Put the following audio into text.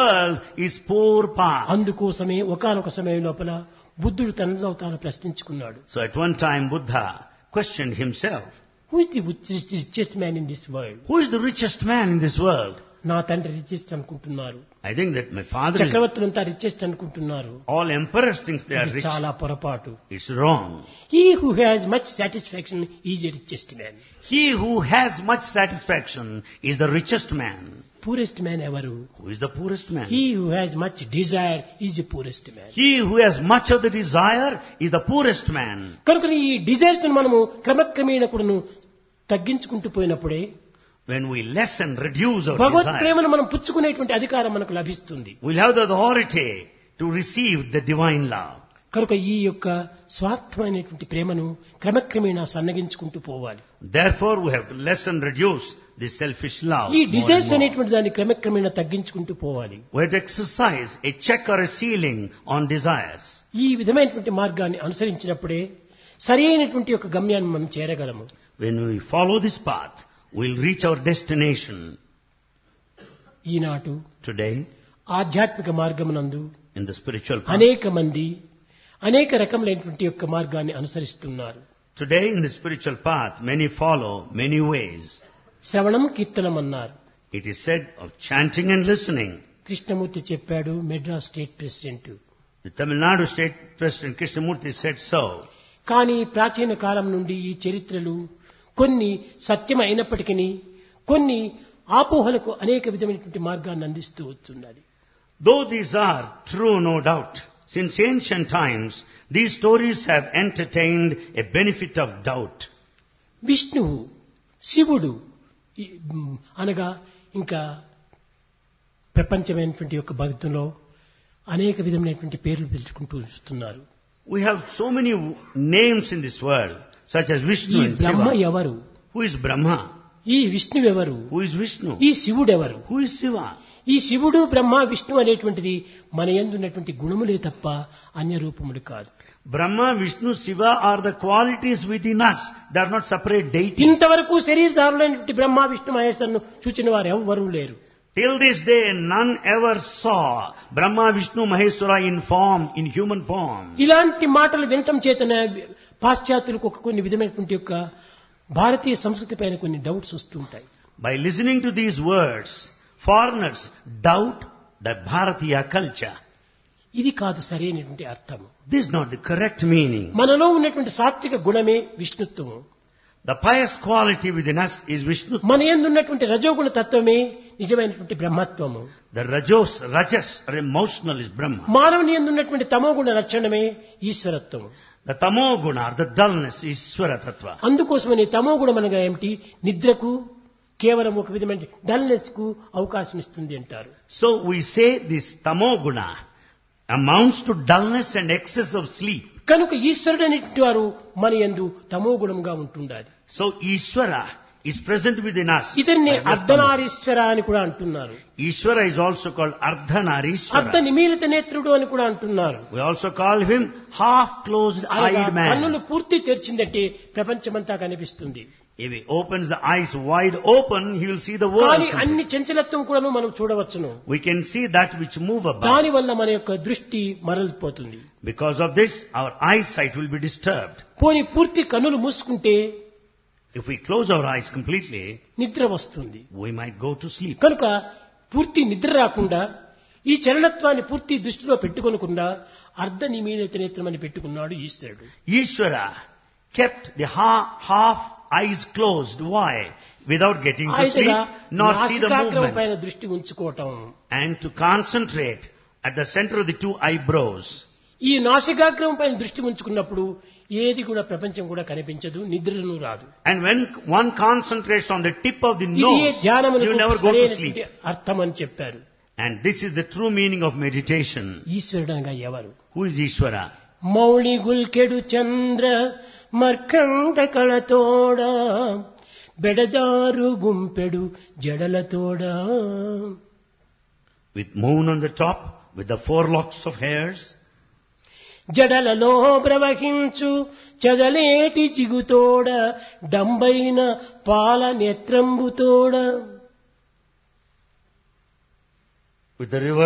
world is poor path. అందుకోసమే ఒకానొక సమయం లోపల బుద్ధుడు తనలో తాను ప్రశ్నించుకున్నాడు So at one time Buddha questioned himself, who is the richest man in this world who is the richest man in this world? నా తండ్రి రిచెస్ట్ అనుకుంటున్నారు I think that my father is, చక్రవర్తులంతా రిచెస్ట్ అనుకుంటున్నారు all emperors think they are ఇది rich. చాలా పొరపాటు It's wrong. He who has much satisfaction is a richest man He who has much satisfaction is the richest man. Poorest man ఎవరు Who is the poorest man? He who has much desire is a poorest man He who has much of the desire is the poorest man. కనుక ఈ desires మనము క్రమక్రమేణ కూడాను తగ్గించుకుంటూ పోయినప్పుడే When we lessen, reduce our Bhagwat desire, ప్రేమను మనం పుచ్చుకునేటువంటి అధికారం మనకు లభిస్తుంది we'll have the authority to receive the divine love. కనుక ఈ యొక్క స్వార్థమైనటువంటి ప్రేమను క్రమక్రమేణా సన్నగించుకుంటూ పోవాలి Therefore, we have to lessen, reduce this selfish love. ఈ more and డిజైర్స్ more. అనేటువంటి దాన్ని క్రమక్రమేణా తగ్గించుకుంటూ పోవాలి We have to exercise a check or a ceiling on desires. ఈ విధమైనటువంటి మార్గాన్ని అనుసరించినప్పుడే సరి అయినటువంటి యొక్క గమ్యాన్ని మనం చేరగలము When we follow this path, we'll reach our destination. ఈనాటు Today, ఆధ్యాత్మిక మార్గమునందు in the spiritual path, అనేక మంది అనేక రకములైనటువంటి యొక్క మార్గాన్ని అనుసరిస్తున్నారు today in the spiritual path, many follow many ways. శ్రవణం కీర్తనం అన్నారు It is said of chanting and listening. Krishnamurthy చెప్పాడు Madras state president The Tamil Nadu State President Krishnamurti said so. కానీ ప్రాచీన కాలం నుండి ఈ చరిత్రలు కొన్ని సత్యం అయినప్పటికీ కొన్ని ఆపోహలకు అనేక విధమైనటువంటి మార్గాన్ని అందిస్తూ వస్తున్నది Though these are true, no doubt, since ancient times, these stories have entertained a benefit of doubt. విష్ణువు శివుడు ఈ- మ్, అనగా ఇంకా ప్రపంచమైనటువంటి యొక్క భక్తులో అనేక విధమైనటువంటి పేర్లు పిలుచుకుంటూ వస్తున్నారు We have so many w- names in this world, such as ఈ Vishnu and బ్రహ్మ Shiva. ఎవరు Who is Brahma? ఈ విష్ణువు ఎవరు Who is Vishnu? ఈ శివుడెవరు Who is Shiva? ఈ శివుడు బ్రహ్మ విష్ణు అనేటువంటిది మన ఎందున్నటువంటి గుణములే తప్ప అన్య రూపములు కాదు Brahma, Vishnu, Shiva are the qualities within us. They are not separate deities. ఇంతవరకు శరీరధారులైనటువంటి బ్రహ్మ విష్ణు మహేశ్వరును చూచిన వారు ఎవ్వరూ లేరు Till this day, none ever saw Brahma, Vishnu, Maheshwara in form, in human form. ఇలాంటి మాటలు వినటం చేతనే పాశ్చాత్యులకు ఒక కొన్ని విధమైనటువంటి యొక్క భారతీయ సంస్కృతి పైన కొన్ని డౌట్స్ వస్తుంటాయి By listening to these words, foreigners doubt the Bharatiya culture. ఇది కాదు సరైనటువంటి అర్థము This is not the correct meaning. మనలో ఉన్నటువంటి సాత్విక గుణమే విష్ణుత్వము The pious quality within us is Vishnu. మన ఎందున్నటువంటి రజోగుణ తత్వమే నిజమైనటువంటి బ్రహ్మత్వము The Rajos, Rajas or emotional is Brahma. మానవుని ఎందున్నటువంటి తమోగుణ లక్షణమే ఈశ్వరత్వము The Tamoguna or the dullness is Swara Tattva. అందుకోసమని తమోగుణం అనగా ఏమిటి నిద్రకు కేవలం ఒక విధమైన డల్నెస్ కు అవకాశం ఇస్తుంది అంటారు So we say this Tamoguna amounts to dullness and excess of sleep. కనుక ఈశ్వరుడు అనేటువంటి వారు మన యందు తమోగుణంగా ఉంటుండాలి So Ishvara is present within us. ఇతన్ని by way of Tamo. Ardhanarishvara అని కూడా అంటున్నారు Ishvara is also called అర్ధ Ardhanarishvara. నిమీలిత నేత్రుడు అని కూడా అంటున్నారు We also call him half-closed అనగా eyed కన్నులు man. పూర్తి తెరిచిందంటే ప్రపంచమంతా కనిపిస్తుంది If he opens the eyes wide open, he will see the world. కానీ అన్ని చంచలత్వం కూడాను మనం చూడవచ్చును We can see that which move about. దాని వల్ల మన యొక్క దృష్టి మరలిపోతుంది Because of this, our eyesight will be disturbed. పోని పూర్తి కన్నులు మూసుకుంటే If we close our eyes completely, నిద్ర వస్తుంది we might go to sleep. కనుక పూర్తి నిద్ర రాకుండా ఈ చలనత్వాన్ని పూర్తి దృష్టిలో పెట్టుకొనకుండా అర్ధ నిమీలిత నేత్రం అని పెట్టుకున్నాడు ఈశ్వరుడు Ishvara kept the ha- half eyes closed. Why? Without getting to sleep, ఆయనగా nor see the నాసికాగ్రం movement. పైన దృష్టి ఉంచుకోవటం And to concentrate at the center of the two eyebrows. ఈ నాసికాగ్రం పైన దృష్టి ఉంచుకున్నప్పుడు ఏది కూడా ప్రపంచం కూడా కనిపించదు నిద్రను రాదు And when one concentrates on the tip of the ఇది nose, you ధ్యానమునకు will never go to సరైనటువంటి sleep. అర్థం అని చెప్పారు And this is the true meaning of meditation. ఈశ్వరుడు అనగా ఎవరు Who is Ishvara? Mouli గుల్కెడు Chandra మర్కండ కళతోడ బెడదారు గుంపెడు జడలతోడ With moon on the top, with the four locks of hairs, జడలలో ప్రవహించు చదలేటి జిగుతోడ డంబైన పాల నేత్రంబుతోడ with the river